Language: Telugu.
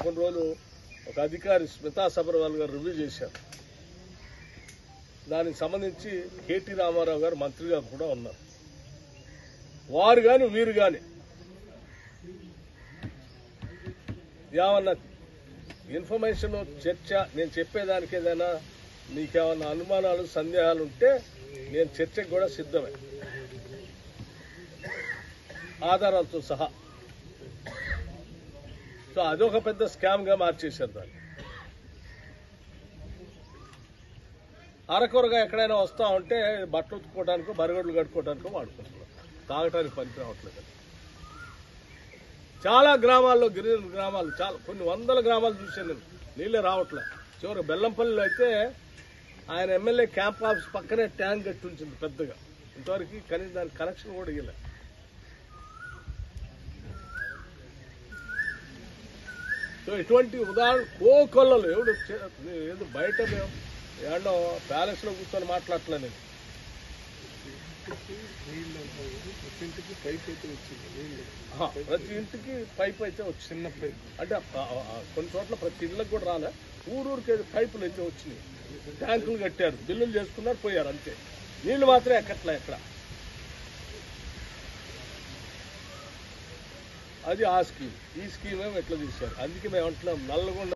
కొన్ని రోజులు ఒక అధికారి స్మితా సబర్వాల్ గారు రివ్యూ చేశారు దానికి సంబంధించి కేటీ రామారావు గారు మంత్రిగా కూడా ఉన్నారు వారు కానీ వీరు కానీ ఏమన్నా ఇన్ఫర్మేషన్ చర్చ నేను చెప్పేదానికి ఏదైనా నీకేమన్నా అనుమానాలు సందేహాలు ఉంటే నేను చర్చకు కూడా సిద్ధమే ఆధారాలతో సహా సో అదొక పెద్ద స్కామ్గా మార్చేశారు దాన్ని అరకొరగా ఎక్కడైనా వస్తా ఉంటే బట్టలు ఉతుక్కోవడానికో బరగడ్లు కట్టుకోవడానికో వాడుకుంటున్నారు తాగటానికి పనికి రావట్లేదు చాలా గ్రామాల్లో గిరిజన గ్రామాలు చాలా కొన్ని వందల గ్రామాలు చూశాను నేను నీళ్ళే రావట్లే చివరి బెల్లంపల్లిలో అయితే ఆయన ఎమ్మెల్యే క్యాంప్ ఆఫీస్ పక్కనే ట్యాంక్ కట్టి ఉంచింది పెద్దగా ఇంతవరకు కనీసం దానికి కనెక్షన్ కూడా ఇవ్వలే సో ఇటువంటి ఉదాహరణ కోకొల్లలు ఎవడు చే- ఏదో బయట మేము ఏడో ప్యాలెస్ లో కూర్చొని మాట్లాడలే నేను నీళ్ళు అంతా ఉంది. ప్రతి ఇంటికి పైప్ అయితే వచ్చింది నీళ్ళు ఆహా, ప్రతి ఇంటికి పైప్ అయితే వచ్చింది చిన్న పైప్ అంటే ఆ- ఆ- ఆ కొన్ని చోట్ల ప్రతి ఇళ్ళకి కూడా రాలే ఊరూరికి పైపులు అయితే వచ్చినాయి ట్యాంకులు కట్టారు బిల్లులు చేసుకున్నారు పోయారు అంతే నీళ్లు మాత్రం ఎక్కట్లే ఎక్కడ అది ఆ స్కీమ్ ఈ స్కీమ్ ఏమో ఎట్లా తీశారు అందుకే మేము అంటున్నాం నల్లగొండ